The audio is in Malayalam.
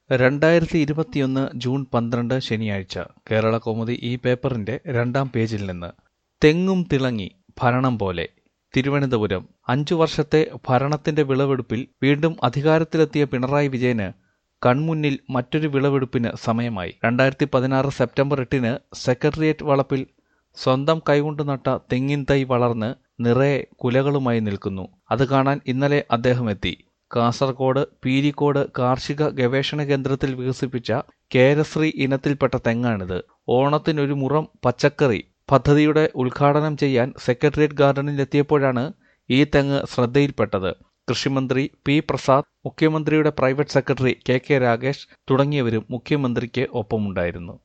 രണ്ടായിരത്തി ഇരുപത്തിയൊന്ന് ജൂൺ പന്ത്രണ്ട് ശനിയാഴ്ച കേരള കൗമുദി ഈ പേപ്പറിന്റെ രണ്ടാം പേജിൽ നിന്ന് തെങ്ങും തിളങ്ങി ഭരണം പോലെ തിരുവനന്തപുരം അഞ്ചു വർഷത്തെ ഭരണത്തിന്റെ വിളവെടുപ്പിൽ വീണ്ടും അധികാരത്തിലെത്തിയ പിണറായി വിജയന് കൺമുന്നിൽ മറ്റൊരു വിളവെടുപ്പിന് സമയമായി രണ്ടായിരത്തി പതിനാറ് സെപ്റ്റംബർ എട്ടിന് സെക്രട്ടേറിയറ്റ് വളപ്പിൽ സ്വന്തം കൈകൊണ്ട് നട്ട തെങ്ങിൻ തൈ വളർന്ന് നിറയെ കുലകളുമായി നിൽക്കുന്നു അത് കാണാൻ ഇന്നലെ അദ്ദേഹം എത്തി കാസർഗോഡ് പീരിക്കോട് കാർഷിക ഗവേഷണ കേന്ദ്രത്തിൽ വികസിപ്പിച്ച കേരശ്രീ ഇനത്തിൽപ്പെട്ട തെങ്ങാണിത് ഓണത്തിനൊരു മുറം പച്ചക്കറി പദ്ധതിയുടെ ഉദ്ഘാടനം ചെയ്യാൻ സെക്രട്ടേറിയറ്റ് ഗാർഡനിലെത്തിയപ്പോഴാണ് ഈ തെങ്ങ് ശ്രദ്ധയിൽപ്പെട്ടത് കൃഷിമന്ത്രി പി പ്രസാദ് മുഖ്യമന്ത്രിയുടെ private secretary K K Ragesh തുടങ്ങിയവരും മുഖ്യമന്ത്രിക്ക് ഒപ്പമുണ്ടായിരുന്നു